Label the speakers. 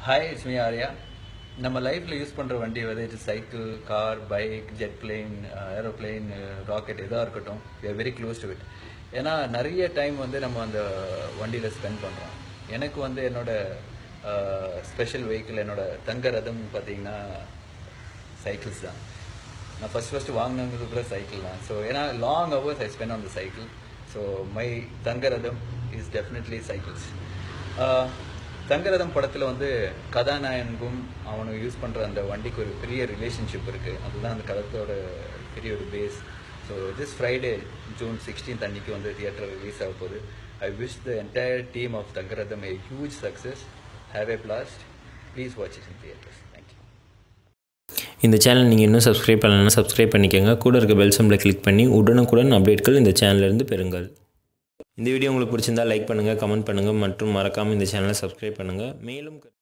Speaker 1: hi it's me Arya நம்ம லைஃப்பில் use பண்ணுற வண்டி வந்து இது cycle car bike jet plane aeroplane rocket எதாக இருக்கட்டும் we are very close to it ஏன்னா நிறைய டைம் வந்து நம்ம அந்த வண்டியில் ஸ்பெண்ட் பண்ணுறோம் எனக்கு வந்து என்னோட ஸ்பெஷல் வெஹிக்கிள் என்னோட தங்க ரதம் பார்த்தீங்கன்னா சைக்கிள்ஸ் தான் நான் ஃபஸ்ட் ஃபஸ்ட்டு வாங்கினது கூட சைக்கிள் தான் ஸோ ஏன்னா long hours I spend on the cycle so my Thangaratham is definitely cycles Thangaratham படத்தில் வந்து கதாநாயகனுக்கும் அவனுக்கு யூஸ் பண்ணுற அந்த வண்டிக்கு ஒரு பெரிய ரிலேஷன்ஷிப் இருக்குது அதுதான் அந்த கதத்தோட பெரிய ஒரு base so this Friday June sixteenth அன்னைக்கு வந்து தியேட்டர் ரிலீஸ் ஆக போகுது I wish the entire team of Thangaratham a huge success have a blast please watch it in theatres thank you
Speaker 2: இந்த சேனல் நீங்கள் இன்னும் சப்ஸ்கிரைப் பண்ணலைன்னா சப்ஸ்கிரைப் பண்ணிக்கோங்க கூட இருக்க பெல் சிம்பிளை கிளிக் பண்ணி உடனுக்குடன் அப்டேட்கள் இந்த சேனல்லேருந்து பெறுங்கள் இந்த வீடியோ உங்களுக்கு பிடிச்சிருந்தா லைக் பண்ணுங்கள் கமெண்ட் பண்ணுங்கள் மற்றும் மறக்காமல் இந்த சேனலை சப்ஸ்கிரைப் பண்ணுங்கள் மேலும்